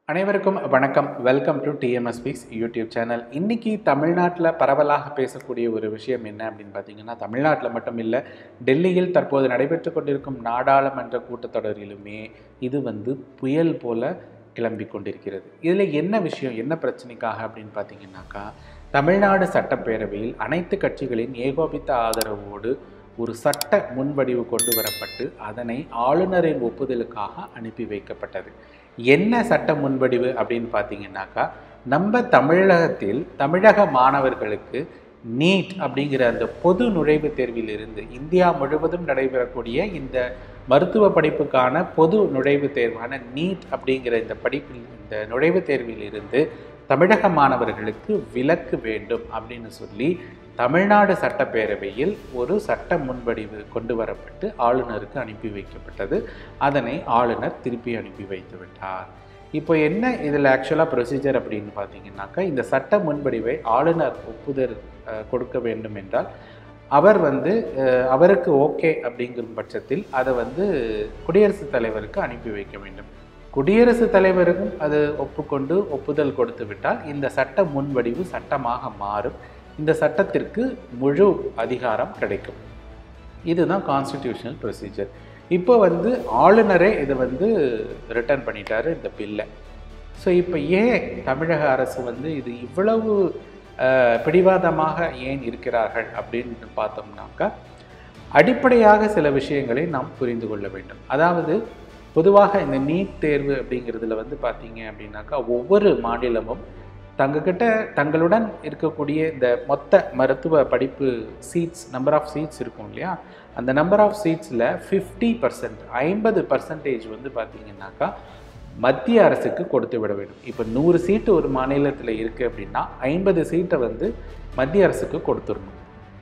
அனைவருக்கும் வணக்கம் welcome to TMS speaks YouTube channel இன்னைக்கு தமிழ்நாட்டில் பரவலாக பேசக்கூடிய ஒரு விஷயம் என்ன அப்படின்னு பார்த்தீங்கன்னா தமிழ்நாட்டில் மட்டும் இல்லை டெல்லியில் தற்போது நடைபெற்று கொண்டிருக்கும் நாடாளுமன்ற கூட்டத்தொடரிலுமே இது வந்து புயல் போல கிளம்பி கொண்டிருக்கிறது இதில் என்ன விஷயம் என்ன பிரச்சனைக்காக அப்படின்னு பார்த்தீங்கன்னாக்கா தமிழ்நாடு சட்டப்பேரவையில் அனைத்து கட்சிகளின் ஏகோபித்த ஆதரவோடு ஒரு சட்ட முன்வடிவு கொண்டு வரப்பட்டு அதனை ஆளுநரின் ஒப்புதலுக்காக அனுப்பி வைக்கப்பட்டது என்ன சட்ட முன்வடிவு அப்படின்னு பார்த்தீங்கன்னாக்கா நம்ம தமிழகத்தில் தமிழக மாணவர்களுக்கு நீட் அப்படிங்கிற அந்த பொது நுழைவுத் தேர்விலிருந்து இந்தியா முழுவதும் நடைபெறக்கூடிய இந்த மருத்துவ படிப்புக்கான பொது நுழைவுத் தேர்வான நீட் அப்படிங்கிற இந்த படிப்பில் இந்த நுழைவுத் தேர்விலிருந்து தமிழக மாணவர்களுக்கு விலக்கு வேண்டும் அப்படின்னு சொல்லி தமிழ்நாடு சட்டப்பேரவையில் ஒரு சட்ட முன்வடிவு கொண்டு வரப்பட்டு ஆளுநருக்கு அனுப்பி வைக்கப்பட்டது அதனை ஆளுநர் திருப்பி அனுப்பி வைத்து விட்டார் இப்போ என்ன இதில் ஆக்சுவலாக ப்ரொசீஜர் அப்படின்னு பார்த்தீங்கன்னாக்கா இந்த சட்ட முன்வடிவை ஆளுநர் ஒப்புதல் அஹ், கொடுக்க வேண்டும் என்றால் அவர் வந்து அஹ், அவருக்கு ஓகே அப்படிங்கும் பட்சத்தில் அதை வந்து குடியரசுத் தலைவருக்கு அனுப்பி வைக்க வேண்டும் குடியரசுத் தலைவருக்கும் அது ஒப்புக்கொண்டு ஒப்புதல் கொடுத்து விட்டால் இந்த சட்ட முன்வடிவு சட்டமாக மாறும் இந்த சட்டத்திற்கு முழு அதிகாரம் கிடைக்கும் இதுதான் கான்ஸ்டிடியூஷனல் ப்ரொசீஜர் இப்போ வந்து ஆளுநரே இதை வந்து ரிட்டர்ன் பண்ணிட்டாரு இந்த பில்லை ஸோ இப்போ ஏன் தமிழக அரசு வந்து இது இவ்வளவு அஹ், பிடிவாதமாக ஏன் இருக்கிறார்கள் அப்படின்னு பார்த்தோம்னாக்கா அடிப்படையாக சில விஷயங்களை நாம் புரிந்து கொள்ள வேண்டும் அதாவது பொதுவாக இந்த நீட் தேர்வு அப்படிங்கிறதுல வந்து பார்த்தீங்க அப்படின்னாக்கா ஒவ்வொரு மாநிலமும் தங்கக்கிட்ட தங்களுடன் இருக்கக்கூடிய இந்த மொத்த மருத்துவ படிப்பு சீட்ஸ் நம்பர் ஆஃப் சீட்ஸ் இருக்கும் இல்லையா அந்த நம்பர் ஆஃப் சீட்ஸில் ஃபிஃப்டி பர்சன்ட் ஐம்பது பர்சன்டேஜ் வந்து பார்த்தீங்கன்னாக்கா மத்திய அரசுக்கு கொடுத்து விட வேண்டும் இப்போ நூறு சீட்டு ஒரு மாநிலத்தில் இருக்குது அப்படின்னா ஐம்பது சீட்டை வந்து மத்திய அரசுக்கு கொடுத்துடணும்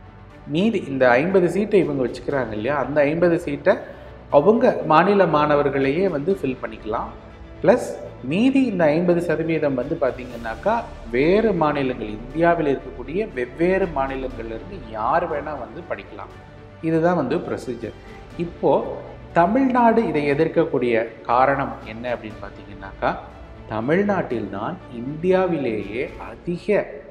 மீதி இந்த ஐம்பது சீட்டை இவங்க வச்சுக்கிறாங்க இல்லையா அந்த ஐம்பது சீட்டை அவங்க மாநில மாணவர்களையே வந்து ஃபில் பண்ணிக்கலாம் ப்ளஸ் மீதி இந்த ஐம்பது சதவீதம் வந்து பார்த்திங்கனாக்கா வேறு மாநிலங்கள் இந்தியாவில் இருக்கக்கூடிய வெவ்வேறு மாநிலங்கள்லேருந்து யார் வேணால் வந்து படிக்கலாம் இதுதான் வந்து ப்ரொசீஜர் இப்போது தமிழ்நாடு இதை எதிர்க்கக்கூடிய காரணம் என்ன அப்படின்னு பார்த்தீங்கன்னாக்கா தமிழ்நாட்டில்தான் இந்தியாவிலேயே அதிக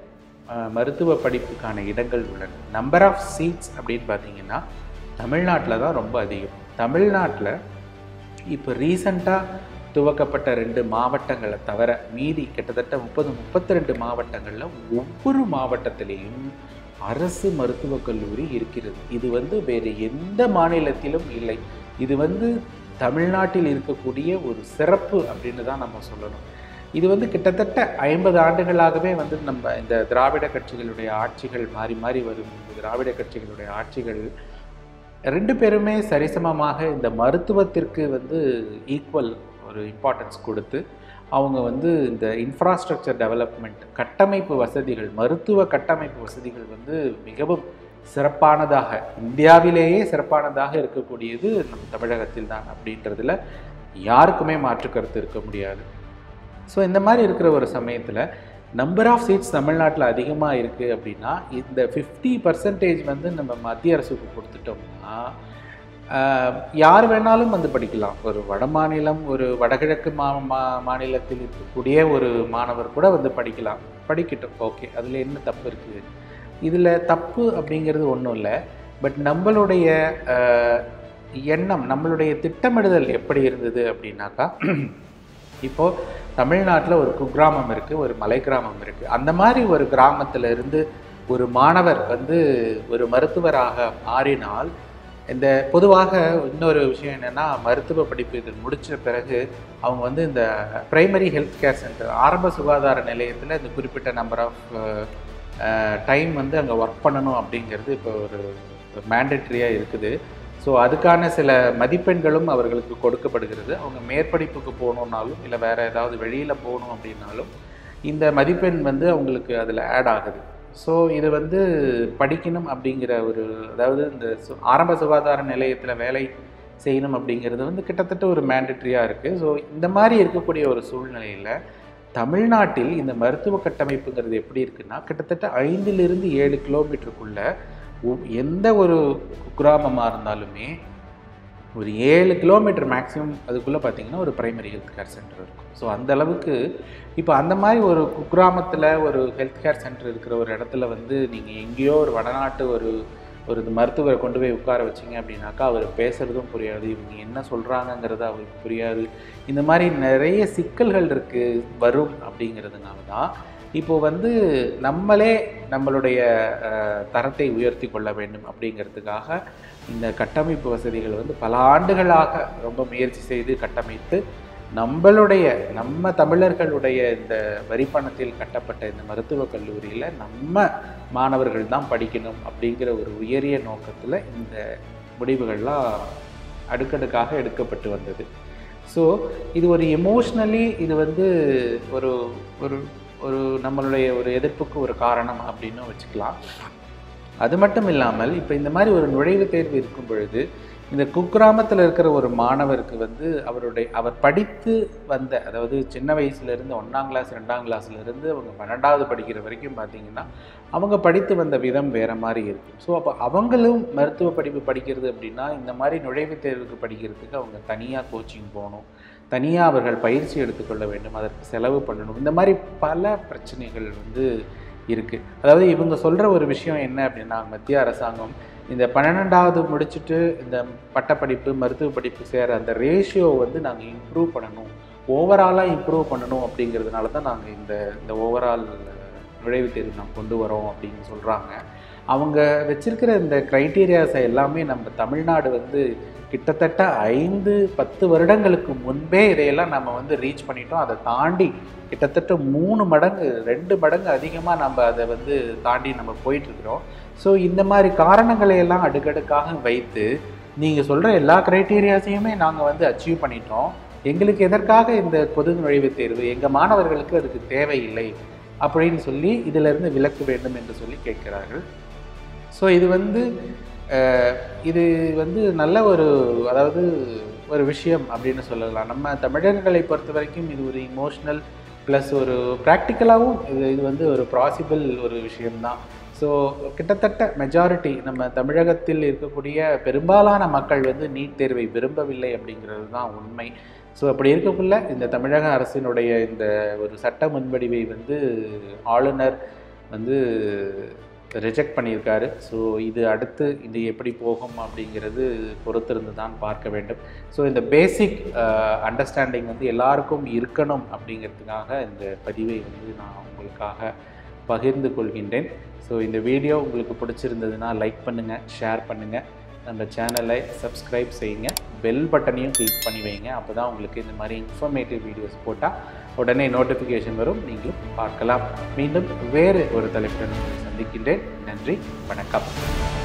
அஹ், மருத்துவ படிப்புக்கான இடங்கள் உள்ளன நம்பர் ஆஃப் சீட்ஸ் அப்படின்னு பார்த்தீங்கன்னா தமிழ்நாட்டில் தான் ரொம்ப அதிகம் தமிழ்நாட்டில் இப்போ ரீசண்டாக துவக்கப்பட்ட ரெண்டு மாவட்டங்களை தவிர மீதி கிட்டத்தட்ட முப்பது முப்பத்தி ரெண்டு மாவட்டங்களில் ஒவ்வொரு மாவட்டத்திலேயும் அரசு மருத்துவக் கல்லூரி இருக்கிறது இது வந்து வேறு எந்த மாநிலத்திலும் இல்லை இது வந்து தமிழ்நாட்டில் இருக்கக்கூடிய ஒரு சிறப்பு அப்படின்னு தான் நம்ம சொல்லணும் இது வந்து கிட்டத்தட்ட ஐம்பது ஆண்டுகளாகவே வந்து நம்ம இந்த திராவிட கட்சிகளுடைய ஆட்சிகள் மாறி மாறி வரும் இந்த திராவிட கட்சிகளுடைய ஆட்சிகள் ரெண்டு பேருமே சரிசமமாக இந்த மருத்துவத்திற்கு வந்து ஈக்குவல் ஒரு இம்பார்ட்டன்ஸ் கொடுத்து அவங்க வந்து இந்த இன்ஃப்ராஸ்ட்ரக்சர் டெவலப்மெண்ட் கட்டமைப்பு வசதிகள் மருத்துவ கட்டமைப்பு வசதிகள் வந்து மிகவும் சிறப்பானதாக இந்தியாவிலேயே சிறப்பானதாக இருக்கக்கூடியது நம் தமிழகத்தில் தான் அப்படின்றதுல யாருக்குமே மாற்று கருத்து இருக்க முடியாது ஸோ இந்த மாதிரி இருக்கிற ஒரு சமயத்தில் நம்பர் ஆஃப் சீட்ஸ் தமிழ்நாட்டில் அதிகமாக இருக்குது அப்படின்னா இந்த ஃபிஃப்டி பர்சன்டேஜ் வந்து நம்ம மத்திய அரசுக்கு கொடுத்துட்டோம்னா ஆஹ், யார் வேணாலும் வந்து படிக்கலாம் ஒரு வட மாநிலம் ஒரு வடகிழக்கு மா மா- மாநிலத்தில் இருக்கக்கூடிய ஒரு மாணவர் கூட வந்து படிக்கலாம் படிக்கட்டும் ஓகே அதில் என்ன தப்பு இருக்குது இதில் தப்பு அப்படிங்கிறது ஒன்றும் இல்லை பட் நம்மளுடைய ஆஹ், எண்ணம் நம்மளுடைய திட்டமிடுதல் எப்படி இருந்தது அப்படின்னாக்கா இப்போது தமிழ்நாட்டில் ஒரு குக்கிராமம் இருக்குது ஒரு மலை கிராமம் இருக்குது அந்த மாதிரி ஒரு கிராமத்தில் இருந்து ஒரு மாணவர் வந்து ஒரு மருத்துவராக மாறினால் இந்த பொதுவாக இன்னொரு விஷயம் என்னென்னா மருத்துவ படிப்பு இது முடித்த பிறகு அவங்க வந்து இந்த பிரைமரி ஹெல்த் கேர் சென்டர் ஆரம்ப சுகாதார நிலையத்தில் இந்த குறிப்பிட்ட நம்பர் ஆஃப் டைம் வந்து அங்கே ஒர்க் பண்ணணும் அப்படிங்கிறது இப்போ ஒரு மேண்டட்ரியாக இருக்குது ஸோ அதுக்கான சில மதிப்பெண்களும் அவர்களுக்கு கொடுக்கப்படுகிறது அவங்க மேற்படிப்புக்கு போகணுன்னாலும் இல்லை வேறு ஏதாவது வெளியில் போகணும் அப்படின்னாலும் இந்த மதிப்பெண் வந்து அவங்களுக்கு அதில் ஆட் ஆகுது ஸோ இது வந்து படிக்கணும் அப்படிங்கிற ஒரு அதாவது இந்த சு- ஆரம்ப சுகாதார நிலையத்தில் வேலை செய்யணும் அப்படிங்கிறது வந்து கிட்டத்தட்ட ஒரு மேண்டட்ரியாக இருக்குது ஸோ இந்த மாதிரி இருக்கக்கூடிய ஒரு சூழ்நிலையில் தமிழ்நாட்டில் இந்த மருத்துவ கட்டமைப்புங்கிறது எப்படி இருக்குன்னா கிட்டத்தட்ட ஐந்திலிருந்து ஏழு கிலோமீட்டருக்குள்ள ஒவ்- எந்த ஒரு குக்கிராமமாக இருந்தாலுமே ஒரு ஏழு கிலோமீட்டர் மேக்ஸிமம் அதுக்குள்ளே பார்த்தீங்கன்னா ஒரு பிரைமரி ஹெல்த் கேர் சென்டர் இருக்கும் ஸோ அந்த அளவுக்கு இப்போ அந்த மாதிரி ஒரு குக்கிராமத்தில் ஒரு ஹெல்த் கேர் சென்டர் இருக்கிற ஒரு இடத்துல வந்து நீங்கள் எங்கேயோ ஒரு வடநாட்டு ஒரு ஒரு இது மருத்துவரை கொண்டு போய் உட்கார வச்சிங்க அப்படின்னாக்கா அவர் பேசுகிறதும் புரியாது இவங்க என்ன சொல்கிறாங்கங்கிறது அவருக்கு புரியாது இந்த மாதிரி நிறைய சிக்கல்கள் இருக்குது வரும் அப்படிங்கிறதுனால தான் இப்போ வந்து நம்மளே நம்மளுடைய அஹ், தரத்தை உயர்த்தி கொள்ள வேண்டும் அப்படிங்கிறதுக்காக இந்த கட்டமைப்பு வசதிகள் வந்து பல ஆண்டுகளாக ரொம்ப முயற்சி செய்து கட்டமைத்து நம்மளுடைய நம்ம தமிழர்களுடைய இந்த வரிப்பணத்தில் கட்டப்பட்ட இந்த மருத்துவக் கல்லூரியில் நம்ம மாணவர்கள் தான் படிக்கணும் அப்படிங்கிற ஒரு உயரிய நோக்கத்தில் இந்த முடிவுகள்லாம் அடுக்கடுக்காக எடுக்கப்பட்டு வந்தது ஸோ இது ஒரு எமோஷ்னலி இது வந்து ஒரு ஒரு ஒரு நம்மளுடைய ஒரு எதிர்ப்புக்கு ஒரு காரணம் அப்படின்னு வச்சுக்கலாம் அது மட்டும் இல்லாமல் இப்போ இந்த மாதிரி ஒரு நுழைவுத் தேர்வு இருக்கும் பொழுது இந்த குக்கிராமத்தில் இருக்கிற ஒரு மாணவருக்கு வந்து அவருடைய அவர் படித்து வந்த அதாவது சின்ன வயசுலேருந்து ஒன்றாம் கிளாஸ் ரெண்டாம் கிளாஸ்லேருந்து அவங்க பன்னெண்டாவது படிக்கிற வரைக்கும் பார்த்தீங்கன்னா அவங்க படித்து வந்த விதம் வேறு மாதிரி இருக்கும் ஸோ அப்போ அவங்களும் மருத்துவ படிப்பு படிக்கிறது அப்படின்னா இந்த மாதிரி நுழைவுத் தேர்வுக்கு படிக்கிறதுக்கு அவங்க தனியாக கோச்சிங் போகணும் தனியாக அவர்கள் பயிற்சி எடுத்துக்கொள்ள வேண்டும் அதற்கு செலவு பண்ணணும் இந்த மாதிரி பல பிரச்சனைகள் வந்து இருக்குது அதாவது இவங்க சொல்கிற ஒரு விஷயம் என்ன அப்படின்னா மத்திய அரசாங்கம் இந்த பன்னெண்டாவது முடிச்சுட்டு இந்த பட்டப்படிப்பு மருத்துவ படிப்பு சேர அந்த ரேஷியோ வந்து நாங்கள் இம்ப்ரூவ் பண்ணணும் ஓவராலாக இம்ப்ரூவ் பண்ணணும் அப்படிங்கிறதுனால தான் நாங்கள் இந்த இந்த ஓவரால் நுழைவுத் தேர்வு நாங்கள் கொண்டு வரோம் அப்படின்னு சொல்கிறாங்க அவங்க வச்சிருக்கிற இந்த க்ரைட்டீரியாஸை எல்லாமே நம்ம தமிழ்நாடு வந்து கிட்டத்தட்ட ஐந்து பத்து வருடங்களுக்கு முன்பே இதையெல்லாம் நம்ம வந்து ரீச் பண்ணிட்டோம் அதை தாண்டி கிட்டத்தட்ட மூணு மடங்கு ரெண்டு மடங்கு அதிகமாக நம்ம அதை வந்து தாண்டி நம்ம போயிட்டுருக்குறோம் ஸோ இந்த மாதிரி காரணங்களை எல்லாம் அடுக்கடுக்காக வைத்து நீங்கள் சொல்கிற எல்லா க்ரைட்டீரியாஸையுமே நாங்கள் வந்து அச்சீவ் பண்ணிட்டோம் எங்களுக்கு எதற்காக இந்த பொது நுழைவுத் தேர்வு எங்கள் மாணவர்களுக்கு அதுக்கு தேவையில்லை அப்படின்னு சொல்லி இதிலிருந்து விலக்கு வேண்டும் என்று சொல்லி கேட்கிறார்கள் ஸோ இது வந்து அஹ், இது வந்து நல்ல ஒரு அதாவது ஒரு விஷயம் அப்படின்னு சொல்லலாம் நம்ம தமிழர்களை பொறுத்த வரைக்கும் இது ஒரு இமோஷ்னல் ப்ளஸ் ஒரு ப்ராக்டிக்கலாகவும் இது இது வந்து ஒரு ப்ராசிபிள் ஒரு விஷயம்தான் ஸோ கிட்டத்தட்ட மெஜாரிட்டி நம்ம தமிழகத்தில் இருக்கக்கூடிய பெரும்பாலான மக்கள் வந்து நீட் தேர்வை விரும்பவில்லை அப்படிங்கிறது தான் உண்மை ஸோ அப்படி இருக்கக்குள்ள இந்த தமிழக அரசினுடைய இந்த ஒரு சட்ட முன்வடிவை வந்து ஆளுநர் வந்து ரிஜெக்ட் பண்ணியிருக்காரு ஸோ இது அடுத்து இது எப்படி போகும் அப்படிங்கிறது பொறுத்திருந்து தான் பார்க்க வேண்டும் ஸோ இந்த பேசிக் அண்டர்ஸ்டாண்டிங் வந்து எல்லாருக்கும் இருக்கணும் அப்படிங்கிறதுக்காக இந்த பதிவை வந்து நான் உங்களுக்காக பகிர்ந்து கொள்கின்றேன் ஸோ இந்த வீடியோ உங்களுக்கு பிடிச்சிருந்ததுன்னா லைக் பண்ணுங்கள் ஷேர் பண்ணுங்கள் நம்ம சேனலை சப்ஸ்கிரைப் செய்யுங்க பெல் பட்டனையும் கிளிக் பண்ணி வைங்க அப்போ தான் உங்களுக்கு இந்த மாதிரி இன்ஃபர்மேட்டிவ் வீடியோஸ் போட்டால் உடனே நோட்டிஃபிகேஷன் வரும் நீங்களும் பார்க்கலாம் மீண்டும் வேறு ஒரு தலைப்புடன் உங்களை சந்திக்கின்றேன் நன்றி வணக்கம்